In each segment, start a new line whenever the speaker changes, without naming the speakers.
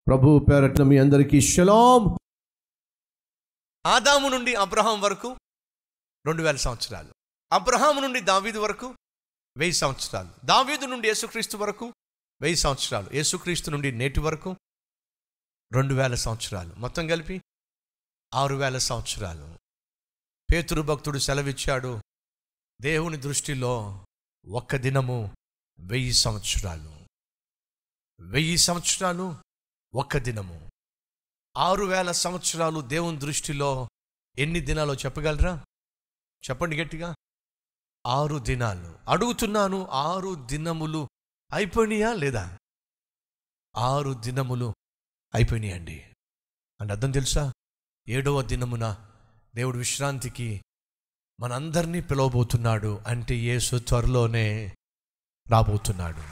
ప్రభు పేరట్న మీ అందరికీ షలాం
ఆదాము నుండి అబ్రహాం వరకు రెండు వేల సంవత్సరాలు అబ్రహాము నుండి దావీదు వరకు వెయ్యి సంవత్సరాలు దావీదు నుండి యేసుక్రీస్తు వరకు వెయ్యి సంవత్సరాలు యేసుక్రీస్తు నుండి నేటి వరకు రెండు వేల సంవత్సరాలు మొత్తం కలిపి ఆరు వేల సంవత్సరాలు పేతురు భక్తుడు సెలవిచ్చాడు దేవుని దృష్టిలో ఒక్క దినము వెయ్యి సంవత్సరాలు వెయ్యి సంవత్సరాలు ఒక్క దినము ఆరు వేల సంవత్సరాలు దేవుని దృష్టిలో ఎన్ని దినాలో చెప్పగలరా చెప్పండి గట్టిగా ఆరు దినాలు అడుగుతున్నాను ఆరు దినములు అయిపోయినాయా లేదా ఆరు దినములు అయిపోయినాయండి అంటే అర్థం తెలుసా ఏడవ దినమున దేవుడు విశ్రాంతికి మనందరినీ పిలవబోతున్నాడు అంటే యేసు త్వరలోనే రాబోతున్నాడు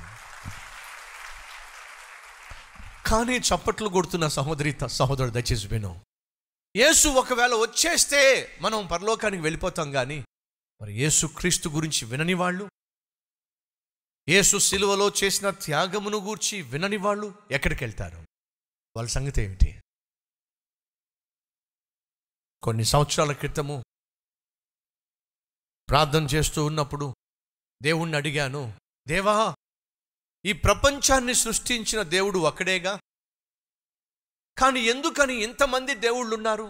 కానీ చప్పట్లు కొడుతున్న సహోదరి సహోదరుడు దయచేసి విను యేసు ఒకవేళ వచ్చేస్తే మనం పరలోకానికి వెళ్ళిపోతాం కానీ మరి యేసు క్రీస్తు గురించి వినని వాళ్ళు యేసు సిలువలో చేసిన త్యాగమును గూర్చి వినని వాళ్ళు ఎక్కడికి వెళ్తారు వాళ్ళ సంగతి ఏమిటి కొన్ని సంవత్సరాల క్రితము ప్రార్థన చేస్తూ ఉన్నప్పుడు దేవుణ్ణి అడిగాను దేవా ఈ ప్రపంచాన్ని సృష్టించిన దేవుడు ఒక్కడేగా కానీ ఎందుకని ఇంతమంది దేవుళ్ళు ఉన్నారు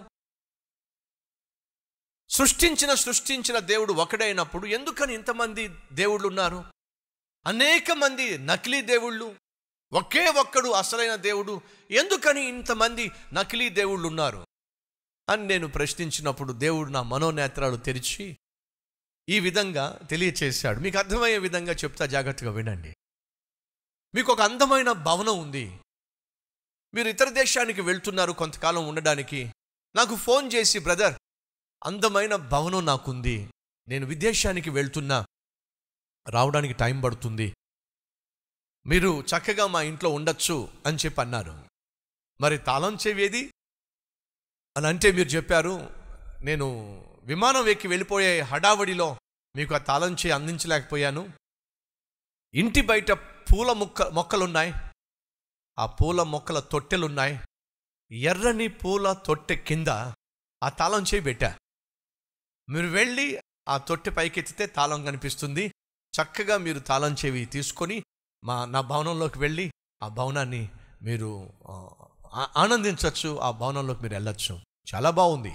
సృష్టించిన సృష్టించిన దేవుడు ఒకడైనప్పుడు ఎందుకని ఇంతమంది దేవుళ్ళు ఉన్నారు అనేక మంది నకిలీ దేవుళ్ళు ఒకే ఒక్కడు అసలైన దేవుడు ఎందుకని ఇంతమంది నకిలీ దేవుళ్ళు ఉన్నారు అని నేను ప్రశ్నించినప్పుడు దేవుడు నా మనోనేత్రాలు తెరిచి ఈ విధంగా తెలియచేశాడు మీకు అర్థమయ్యే విధంగా చెప్తా జాగ్రత్తగా వినండి మీకు ఒక అందమైన భవనం ఉంది మీరు ఇతర దేశానికి వెళ్తున్నారు కొంతకాలం ఉండడానికి నాకు ఫోన్ చేసి బ్రదర్ అందమైన భవనం నాకుంది నేను విదేశానికి వెళ్తున్నా రావడానికి టైం పడుతుంది మీరు చక్కగా మా ఇంట్లో ఉండొచ్చు అని చెప్పి అన్నారు మరి తాళం చెవేది అని అంటే మీరు చెప్పారు నేను విమానం ఎక్కి వెళ్ళిపోయే హడావడిలో మీకు ఆ తాళం చేయి అందించలేకపోయాను ఇంటి బయట పూల మొక్క మొక్కలున్నాయి ఆ పూల మొక్కల తొట్టెలున్నాయి ఎర్రని పూల తొట్టె కింద ఆ తాళం చేయి పెట్టా మీరు వెళ్ళి ఆ తొట్టె పైకెత్తితే తాళం కనిపిస్తుంది చక్కగా మీరు తాళం చెవి తీసుకొని మా నా భవనంలోకి వెళ్ళి ఆ భవనాన్ని మీరు ఆ, ఆ- ఆనందించవచ్చు ఆ భవనంలోకి మీరు వెళ్ళొచ్చు చాలా బాగుంది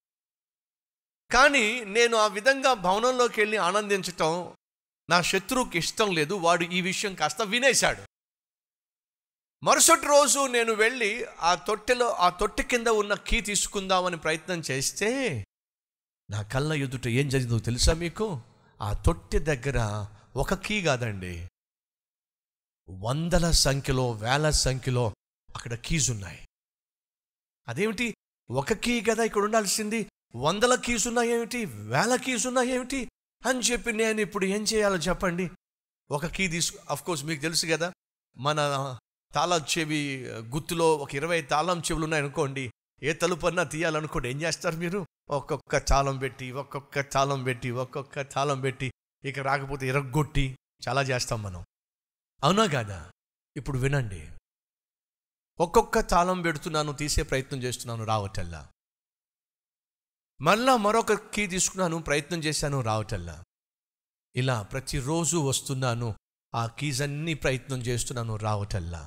కానీ నేను ఆ విధంగా భవనంలోకి వెళ్ళి ఆనందించటం నా శత్రువుకి ఇష్టం లేదు వాడు ఈ విషయం కాస్త వినేశాడు మరుసటి రోజు నేను వెళ్ళి ఆ తొట్టెలో ఆ తొట్టె కింద ఉన్న కీ తీసుకుందామని ప్రయత్నం చేస్తే నా కళ్ళ ఎదుట ఏం జరిగిందో తెలుసా మీకు ఆ తొట్టె దగ్గర ఒక కీ కాదండి వందల సంఖ్యలో వేల సంఖ్యలో అక్కడ కీస్ ఉన్నాయి అదేమిటి ఒక కీ కదా ఇక్కడ ఉండాల్సింది వందల కీస్ ఉన్నాయేమిటి వేల కీస్ ఉన్నాయేమిటి అని చెప్పి నేను ఇప్పుడు ఏం చేయాలో చెప్పండి ఒక కీ తీసుకు అఫ్ కోర్స్ మీకు తెలుసు కదా మన తాళం చెవి గుత్తులో ఒక ఇరవై తాళం చెవులు ఉన్నాయనుకోండి ఏ తలుపు అన్నా తీయాలనుకోండి ఏం చేస్తారు మీరు ఒక్కొక్క తాళం పెట్టి ఒక్కొక్క తాళం పెట్టి ఒక్కొక్క తాళం పెట్టి ఇక రాకపోతే ఇరగొట్టి చాలా చేస్తాం మనం అవునా కాదా ఇప్పుడు వినండి ఒక్కొక్క తాళం పెడుతున్నాను తీసే ప్రయత్నం చేస్తున్నాను రావటల్లా మళ్ళా మరొక కీ తీసుకున్నాను ప్రయత్నం చేశాను రావటల్లా ఇలా ప్రతిరోజు వస్తున్నాను ఆ కీస్ అన్ని ప్రయత్నం చేస్తున్నాను రావటల్లా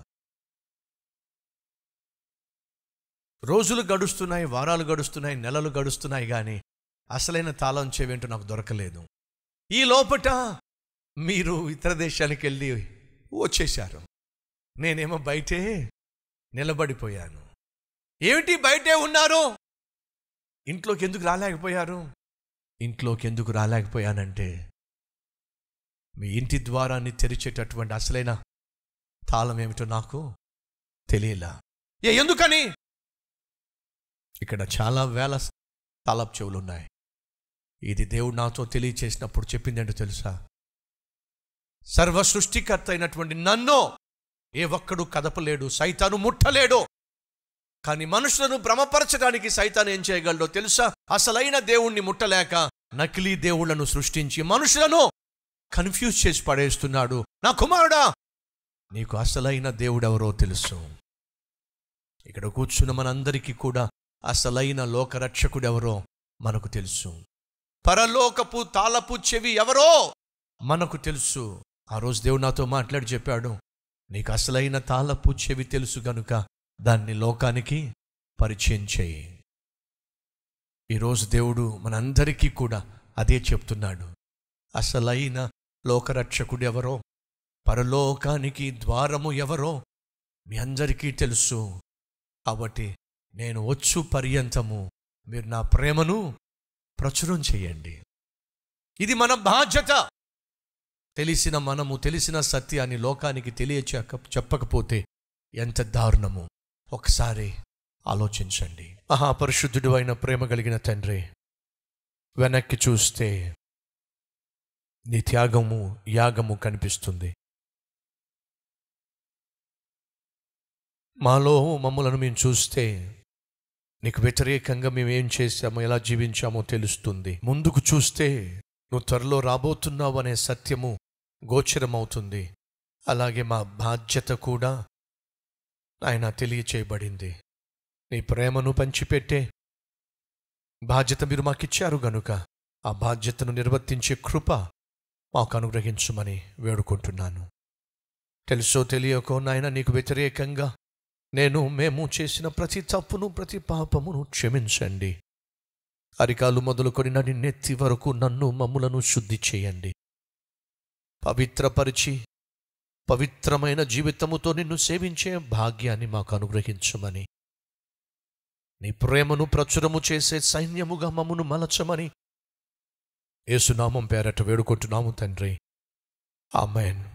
రోజులు గడుస్తున్నాయి వారాలు గడుస్తున్నాయి నెలలు గడుస్తున్నాయి కానీ అసలైన తాళం చెవేంటో నాకు దొరకలేదు ఈ లోపట మీరు ఇతర దేశానికి వెళ్ళి వచ్చేశారు నేనేమో బయటే నిలబడిపోయాను ఏమిటి బయటే ఉన్నారు ఇంట్లోకి ఎందుకు రాలేకపోయారు ఇంట్లోకి ఎందుకు రాలేకపోయానంటే మీ ఇంటి ద్వారాన్ని తెరిచేటటువంటి అసలైన తాళం ఏమిటో నాకు తెలియలా ఏ ఎందుకని ఇక్కడ చాలా వేల తాళపు చెవులు ఉన్నాయి ఇది దేవుడు నాతో తెలియచేసినప్పుడు చెప్పిందేంటో తెలుసా సర్వ సృష్టికర్త అయినటువంటి నన్ను ఏ ఒక్కడు కదపలేడు సైతాను ముట్టలేడు కానీ మనుషులను భ్రమపరచడానికి సైతాన్ ఏం చేయగలడో తెలుసా అసలైన దేవుణ్ణి ముట్టలేక నకిలీ దేవుళ్లను సృష్టించి మనుషులను కన్ఫ్యూజ్ చేసి పడేస్తున్నాడు నా కుమారుడా నీకు అసలైన దేవుడెవరో తెలుసు ఇక్కడ కూర్చున్న మనందరికీ కూడా అసలైన లోకరక్షకుడు ఎవరో మనకు తెలుసు పరలోకపు తాళపు చెవి ఎవరో మనకు తెలుసు ఆ రోజు దేవుడు నాతో మాట్లాడి చెప్పాడు నీకు అసలైన తాళపు చెవి తెలుసు గనుక దాన్ని లోకానికి పరిచయం చేయి ఈరోజు దేవుడు మనందరికీ కూడా అదే చెప్తున్నాడు అసలైన లోకరక్షకుడు ఎవరో పరలోకానికి ద్వారము ఎవరో మీ అందరికీ తెలుసు కాబట్టి నేను వచ్చు పర్యంతము మీరు నా ప్రేమను ప్రచురం చేయండి ఇది మన బాధ్యత తెలిసిన మనము తెలిసిన సత్యాన్ని లోకానికి తెలియచేక చెప్పకపోతే ఎంత దారుణము ఒకసారి ఆలోచించండి మహాపరిశుద్ధుడు అయిన ప్రేమ కలిగిన తండ్రి వెనక్కి చూస్తే నీ త్యాగము యాగము కనిపిస్తుంది మాలో మమ్మలను మేము చూస్తే నీకు వ్యతిరేకంగా మేము ఏం చేశామో ఎలా జీవించామో తెలుస్తుంది ముందుకు చూస్తే నువ్వు త్వరలో రాబోతున్నావు అనే సత్యము గోచరమవుతుంది అలాగే మా బాధ్యత కూడా ఆయన తెలియచేయబడింది నీ ప్రేమను పంచిపెట్టే బాధ్యత మీరు మాకిచ్చారు గనుక ఆ బాధ్యతను నిర్వర్తించే కృప మాకు అనుగ్రహించమని వేడుకుంటున్నాను తెలుసో తెలియకో నాయన నీకు వ్యతిరేకంగా నేను మేము చేసిన ప్రతి తప్పును ప్రతి పాపమును క్షమించండి అరికాలు మొదలుకొని నడి నెత్తి వరకు నన్ను మమ్ములను శుద్ధి చేయండి పవిత్రపరిచి పవిత్రమైన జీవితముతో నిన్ను సేవించే భాగ్యాన్ని మాకు అనుగ్రహించమని నీ ప్రేమను ప్రచురము చేసే సైన్యముగా మమ్మను మలచమని యేసునామం పేరట వేడుకుంటున్నాము తండ్రి ఆమెన్